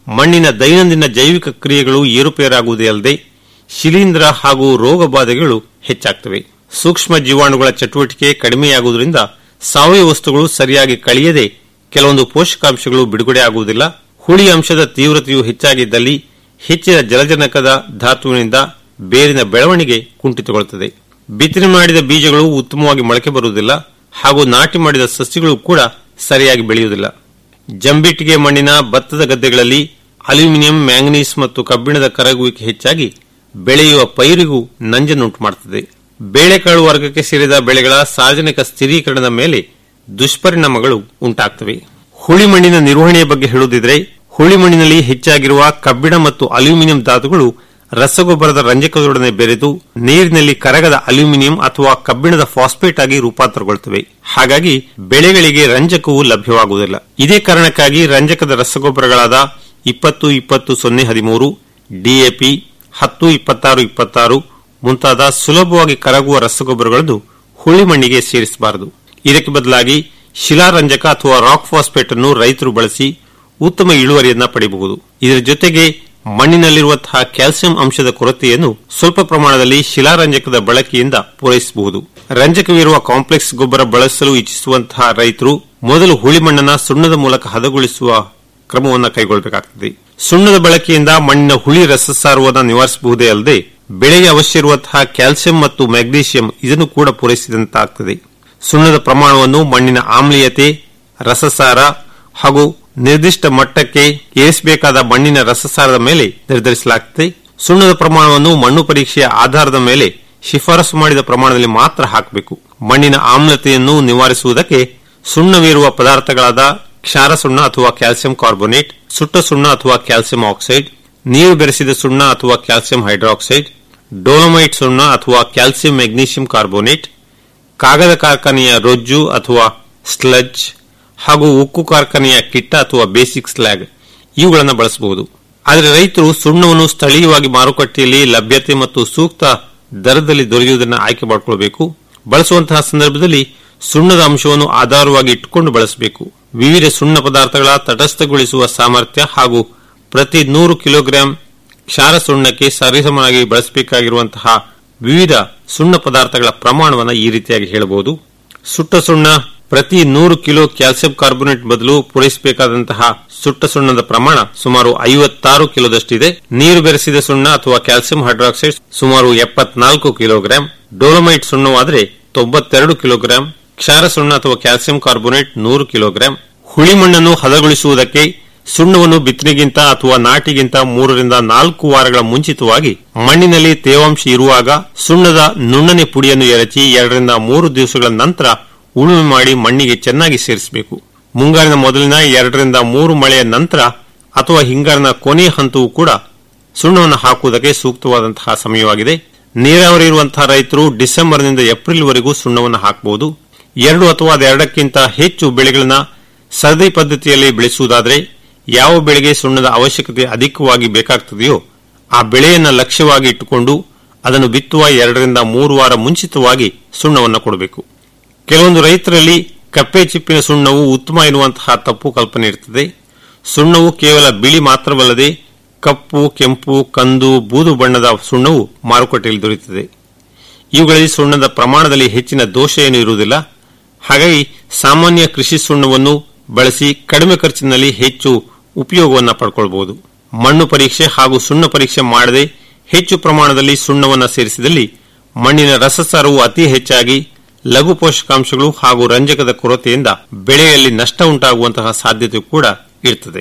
ಮಣ್ಣಿನ ದೈನಂದಿನ ಜೈವಿಕ ಕ್ರಿಯೆಗಳು ಏರುಪೇರಾಗುವುದೇ ಅಲ್ಲದೆ ಶಿಲೀಂಧ್ರ ಹಾಗೂ ರೋಗ ಬಾಧೆಗಳು ಹೆಚ್ಚಾಗ್ತವೆ ಸೂಕ್ಷ್ಮ ಜೀವಾಣುಗಳ ಚಟುವಟಿಕೆ ಕಡಿಮೆಯಾಗುವುದರಿಂದ ಸಾವಯವ ವಸ್ತುಗಳು ಸರಿಯಾಗಿ ಕಳೆಯದೆ ಕೆಲವೊಂದು ಪೋಷಕಾಂಶಗಳು ಬಿಡುಗಡೆ ಆಗುವುದಿಲ್ಲ ಹುಳಿ ಅಂಶದ ತೀವ್ರತೆಯು ಹೆಚ್ಚಾಗಿದ್ದಲ್ಲಿ ಹೆಚ್ಚಿನ ಜಲಜನಕದ ಧಾತುವಿನಿಂದ ಬೇರಿನ ಬೆಳವಣಿಗೆ ಕುಂಠಿತಗೊಳ್ಳುತ್ತದೆ ಬಿತ್ತನೆ ಮಾಡಿದ ಬೀಜಗಳು ಉತ್ತಮವಾಗಿ ಮೊಳಕೆ ಬರುವುದಿಲ್ಲ ಹಾಗೂ ನಾಟಿ ಮಾಡಿದ ಸಸ್ಯಗಳು ಕೂಡ ಸರಿಯಾಗಿ ಬೆಳೆಯುವುದಿಲ್ಲ ಜಂಬಿಟ್ಟಿಗೆ ಮಣ್ಣಿನ ಭತ್ತದ ಗದ್ದೆಗಳಲ್ಲಿ ಅಲ್ಯೂಮಿನಿಯಂ ಮ್ಯಾಂಗನೀಸ್ ಮತ್ತು ಕಬ್ಬಿಣದ ಕರಗುವಿಕೆ ಹೆಚ್ಚಾಗಿ ಬೆಳೆಯುವ ಪೈರಿಗೂ ನಂಜನ್ನುಂಟು ಮಾಡುತ್ತದೆ ಬೇಳೆಕಾಳು ವರ್ಗಕ್ಕೆ ಸೇರಿದ ಬೆಳೆಗಳ ಸಾರ್ವಜನಿಕ ಸ್ಥಿರೀಕರಣದ ಮೇಲೆ ದುಷ್ಪರಿಣಾಮಗಳು ಉಂಟಾಗ್ತವೆ ಹುಳಿ ಮಣ್ಣಿನ ನಿರ್ವಹಣೆಯ ಬಗ್ಗೆ ಹೇಳುವುದಿದ್ರೆ ಹುಳಿ ಮಣ್ಣಿನಲ್ಲಿ ಹೆಚ್ಚಾಗಿರುವ ಕಬ್ಬಿಣ ಮತ್ತು ಅಲ್ಯೂಮಿನಿಯಂ ಧಾತುಗಳು ರಸಗೊಬ್ಬರದ ರಂಜಕದೊಡನೆ ಬೆರೆತು ನೀರಿನಲ್ಲಿ ಕರಗದ ಅಲ್ಯೂಮಿನಿಯಂ ಅಥವಾ ಕಬ್ಬಿಣದ ಫಾಸ್ಫೇಟ್ ಆಗಿ ರೂಪಾಂತರಗೊಳ್ಳುತ್ತವೆ ಹಾಗಾಗಿ ಬೆಳೆಗಳಿಗೆ ರಂಜಕವು ಲಭ್ಯವಾಗುವುದಿಲ್ಲ ಇದೇ ಕಾರಣಕ್ಕಾಗಿ ರಂಜಕದ ರಸಗೊಬ್ಬರಗಳಾದ ಇಪ್ಪತ್ತು ಇಪ್ಪತ್ತು ಸೊನ್ನೆ ಹದಿಮೂರು ಡಿಎಪಿ ಹತ್ತು ಇಪ್ಪತ್ತಾರು ಇಪ್ಪತ್ತಾರು ಮುಂತಾದ ಸುಲಭವಾಗಿ ಕರಗುವ ರಸಗೊಬ್ಬರಗಳನ್ನು ಹುಳಿ ಮಣ್ಣಿಗೆ ಸೇರಿಸಬಾರದು ಇದಕ್ಕೆ ಬದಲಾಗಿ ಶಿಲಾರಂಜಕ ಅಥವಾ ರಾಕ್ ಫಾಸ್ಫೇಟ್ ಅನ್ನು ರೈತರು ಬಳಸಿ ಉತ್ತಮ ಇಳುವರಿಯನ್ನ ಪಡೆಯಬಹುದು ಇದರ ಜೊತೆಗೆ ಮಣ್ಣಿನಲ್ಲಿರುವಂತಹ ಕ್ಯಾಲ್ಸಿಯಂ ಅಂಶದ ಕೊರತೆಯನ್ನು ಸ್ವಲ್ಪ ಪ್ರಮಾಣದಲ್ಲಿ ಶಿಲಾರಂಜಕದ ಬಳಕೆಯಿಂದ ಪೂರೈಸಬಹುದು ರಂಜಕವಿರುವ ಕಾಂಪ್ಲೆಕ್ಸ್ ಗೊಬ್ಬರ ಬಳಸಲು ಇಚ್ಛಿಸುವಂತಹ ರೈತರು ಮೊದಲು ಹುಳಿ ಮಣ್ಣನ್ನ ಸುಣ್ಣದ ಮೂಲಕ ಹದಗೊಳಿಸುವ ಕ್ರಮವನ್ನು ಕೈಗೊಳ್ಳಬೇಕಾಗುತ್ತದೆ ಸುಣ್ಣದ ಬಳಕೆಯಿಂದ ಮಣ್ಣಿನ ಹುಳಿ ರಸಸಾರವನ್ನು ನಿವಾರಿಸಬಹುದೇ ಅಲ್ಲದೆ ಬೆಳೆಗೆ ಅವಶ್ಯ ಇರುವಂತಹ ಕ್ಯಾಲ್ಸಿಯಂ ಮತ್ತು ಮ್ಯಾಗ್ನೀಷಿಯಂ ಇದನ್ನು ಕೂಡ ಪೂರೈಸಿದಂತಾಗುತ್ತದೆ ಸುಣ್ಣದ ಪ್ರಮಾಣವನ್ನು ಮಣ್ಣಿನ ಆಮ್ಲೀಯತೆ ರಸಸಾರ ಹಾಗೂ ನಿರ್ದಿಷ್ಟ ಮಟ್ಟಕ್ಕೆ ಏರಿಸಬೇಕಾದ ಮಣ್ಣಿನ ರಸಸಾರದ ಮೇಲೆ ನಿರ್ಧರಿಸಲಾಗುತ್ತದೆ ಸುಣ್ಣದ ಪ್ರಮಾಣವನ್ನು ಮಣ್ಣು ಪರೀಕ್ಷೆಯ ಆಧಾರದ ಮೇಲೆ ಶಿಫಾರಸು ಮಾಡಿದ ಪ್ರಮಾಣದಲ್ಲಿ ಮಾತ್ರ ಹಾಕಬೇಕು ಮಣ್ಣಿನ ಆಮ್ಲತೆಯನ್ನು ನಿವಾರಿಸುವುದಕ್ಕೆ ಸುಣ್ಣವಿರುವ ಪದಾರ್ಥಗಳಾದ ಕ್ಷಾರ ಸುಣ್ಣ ಅಥವಾ ಕ್ಯಾಲ್ಸಿಯಂ ಕಾರ್ಬೋನೇಟ್ ಸುಟ್ಟ ಸುಣ್ಣ ಅಥವಾ ಕ್ಯಾಲ್ಸಿಯಂ ಆಕ್ಸೈಡ್ ನೀರು ಬೆರೆಸಿದ ಸುಣ್ಣ ಅಥವಾ ಕ್ಯಾಲ್ಸಿಯಂ ಹೈಡ್ರಾಕ್ಸೈಡ್ ಡೋಲಮೈಟ್ ಸುಣ್ಣ ಅಥವಾ ಕ್ಯಾಲ್ಸಿಯಂ ಮೆಗ್ನೀಷಿಯಂ ಕಾರ್ಬೋನೇಟ್ ಕಾಗದ ಕಾರ್ಖಾನೆಯ ರೊಜ್ಜು ಅಥವಾ ಸ್ಲಜ್ ಹಾಗೂ ಉಕ್ಕು ಕಾರ್ಖಾನೆಯ ಕಿಟ್ಟ ಅಥವಾ ಬೇಸಿಕ್ ಸ್ಲ್ಯಾಗ್ ಇವುಗಳನ್ನು ಬಳಸಬಹುದು ಆದರೆ ರೈತರು ಸುಣ್ಣವನ್ನು ಸ್ಥಳೀಯವಾಗಿ ಮಾರುಕಟ್ಟೆಯಲ್ಲಿ ಲಭ್ಯತೆ ಮತ್ತು ಸೂಕ್ತ ದರದಲ್ಲಿ ದೊರೆಯುವುದನ್ನು ಆಯ್ಕೆ ಮಾಡಿಕೊಳ್ಳಬೇಕು ಬಳಸುವಂತಹ ಸಂದರ್ಭದಲ್ಲಿ ಸುಣ್ಣದ ಅಂಶವನ್ನು ಆಧಾರವಾಗಿ ಇಟ್ಟುಕೊಂಡು ಬಳಸಬೇಕು ವಿವಿಧ ಸುಣ್ಣ ಪದಾರ್ಥಗಳ ತಟಸ್ಥಗೊಳಿಸುವ ಸಾಮರ್ಥ್ಯ ಹಾಗೂ ಪ್ರತಿ ನೂರು ಕಿಲೋಗ್ರಾಂ ಕ್ಷಾರ ಸುಣ್ಣಕ್ಕೆ ಸರಿಸಮನಾಗಿ ಬಳಸಬೇಕಾಗಿರುವಂತಹ ವಿವಿಧ ಸುಣ್ಣ ಪದಾರ್ಥಗಳ ಪ್ರಮಾಣವನ್ನು ಈ ರೀತಿಯಾಗಿ ಹೇಳಬಹುದು ಸುಟ್ಟ ಸುಣ್ಣ ಪ್ರತಿ ನೂರು ಕಿಲೋ ಕ್ಯಾಲ್ಸಿಯಂ ಕಾರ್ಬೋನೇಟ್ ಬದಲು ಪೂರೈಸಬೇಕಾದಂತಹ ಸುಟ್ಟ ಸುಣ್ಣದ ಪ್ರಮಾಣ ಸುಮಾರು ಐವತ್ತಾರು ಕಿಲೋದಷ್ಟಿದೆ ನೀರು ಬೆರೆಸಿದ ಸುಣ್ಣ ಅಥವಾ ಕ್ಯಾಲ್ಸಿಯಂ ಹೈಡ್ರಾಕ್ಸೈಡ್ ಸುಮಾರು ಎಪ್ಪತ್ನಾಲ್ಕು ಕಿಲೋಗ್ರಾಂ ಡೋಲಮೈಟ್ ಸುಣ್ಣವಾದರೆ ತೊಂಬತ್ತೆರಡು ಕಿಲೋಗ್ರಾಂ ಕ್ಷಾರ ಸುಣ್ಣ ಅಥವಾ ಕ್ಯಾಲ್ಸಿಯಂ ಕಾರ್ಬೋನೇಟ್ ನೂರು ಕಿಲೋಗ್ರಾಂ ಹುಳಿ ಮಣ್ಣನ್ನು ಹದಗೊಳಿಸುವುದಕ್ಕೆ ಸುಣ್ಣವನ್ನು ಬಿತ್ತನೆಗಿಂತ ಅಥವಾ ನಾಟಿಗಿಂತ ಮೂರರಿಂದ ನಾಲ್ಕು ವಾರಗಳ ಮುಂಚಿತವಾಗಿ ಮಣ್ಣಿನಲ್ಲಿ ತೇವಾಂಶ ಇರುವಾಗ ಸುಣ್ಣದ ನುಣ್ಣನೆ ಪುಡಿಯನ್ನು ಎರಚಿ ಎರಡರಿಂದ ಮೂರು ದಿವಸಗಳ ನಂತರ ಉಳುಮೆ ಮಾಡಿ ಮಣ್ಣಿಗೆ ಚೆನ್ನಾಗಿ ಸೇರಿಸಬೇಕು ಮುಂಗಾರಿನ ಮೊದಲಿನ ಎರಡರಿಂದ ಮೂರು ಮಳೆಯ ನಂತರ ಅಥವಾ ಹಿಂಗಾರಿನ ಕೊನೆಯ ಹಂತವೂ ಕೂಡ ಸುಣ್ಣವನ್ನು ಹಾಕುವುದಕ್ಕೆ ಸೂಕ್ತವಾದಂತಹ ಸಮಯವಾಗಿದೆ ನೀರಾವರಿ ಇರುವಂತಹ ರೈತರು ಡಿಸೆಂಬರ್ನಿಂದ ಏಪ್ರಿಲ್ವರೆಗೂ ಸುಣ್ಣವನ್ನು ಹಾಕಬಹುದು ಎರಡು ಅಥವಾ ಅದೆರಡಕ್ಕಿಂತ ಹೆಚ್ಚು ಬೆಳೆಗಳನ್ನ ಸರದಿ ಪದ್ಧತಿಯಲ್ಲಿ ಬೆಳೆಸುವುದಾದರೆ ಯಾವ ಬೆಳೆಗೆ ಸುಣ್ಣದ ಅವಶ್ಯಕತೆ ಅಧಿಕವಾಗಿ ಬೇಕಾಗ್ತದೆಯೋ ಆ ಬೆಳೆಯನ್ನು ಲಕ್ಷ್ಯವಾಗಿ ಇಟ್ಟುಕೊಂಡು ಅದನ್ನು ಬಿತ್ತುವ ಎರಡರಿಂದ ಮೂರು ವಾರ ಮುಂಚಿತವಾಗಿ ಸುಣ್ಣವನ್ನು ಕೊಡಬೇಕು ಕೆಲವೊಂದು ರೈತರಲ್ಲಿ ಕಪ್ಪೆ ಚಿಪ್ಪಿನ ಸುಣ್ಣವು ಉತ್ತಮ ಎನ್ನುವಂತಹ ತಪ್ಪು ಕಲ್ಪನೆ ಇರುತ್ತದೆ ಸುಣ್ಣವು ಕೇವಲ ಬಿಳಿ ಮಾತ್ರವಲ್ಲದೆ ಕಪ್ಪು ಕೆಂಪು ಕಂದು ಬೂದು ಬಣ್ಣದ ಸುಣ್ಣವು ಮಾರುಕಟ್ಟೆಯಲ್ಲಿ ದೊರೆಯುತ್ತದೆ ಇವುಗಳಲ್ಲಿ ಸುಣ್ಣದ ಪ್ರಮಾಣದಲ್ಲಿ ಹೆಚ್ಚಿನ ದೋಷ ಏನೂ ಇರುವುದಿಲ್ಲ ಹಾಗಾಗಿ ಸಾಮಾನ್ಯ ಕೃಷಿ ಸುಣ್ಣವನ್ನು ಬಳಸಿ ಕಡಿಮೆ ಖರ್ಚಿನಲ್ಲಿ ಹೆಚ್ಚು ಉಪಯೋಗವನ್ನು ಪಡ್ಕೊಳ್ಬಹುದು ಮಣ್ಣು ಪರೀಕ್ಷೆ ಹಾಗೂ ಸುಣ್ಣ ಪರೀಕ್ಷೆ ಮಾಡದೆ ಹೆಚ್ಚು ಪ್ರಮಾಣದಲ್ಲಿ ಸುಣ್ಣವನ್ನು ಸೇರಿಸಿದಲ್ಲಿ ಮಣ್ಣಿನ ರಸಸಾರವು ಅತಿ ಹೆಚ್ಚಾಗಿ ಲಘು ಪೋಷಕಾಂಶಗಳು ಹಾಗೂ ರಂಜಕದ ಕೊರತೆಯಿಂದ ಬೆಳೆಯಲ್ಲಿ ನಷ್ಟ ಉಂಟಾಗುವಂತಹ ಸಾಧ್ಯತೆ ಕೂಡ ಇರುತ್ತದೆ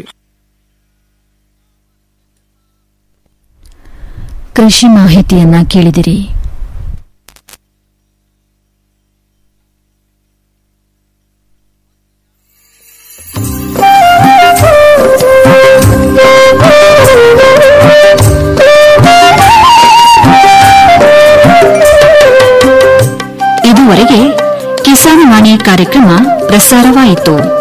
ಕೃಷಿ ಮಾಹಿತಿಯನ್ನ ಕೇಳಿದಿರಿ
ಇದುವರೆಗೆ ಕಿಸಾನ್ ವಾಣಿ ಕಾರ್ಯಕ್ರಮ ಪ್ರಸಾರವಾಯಿತು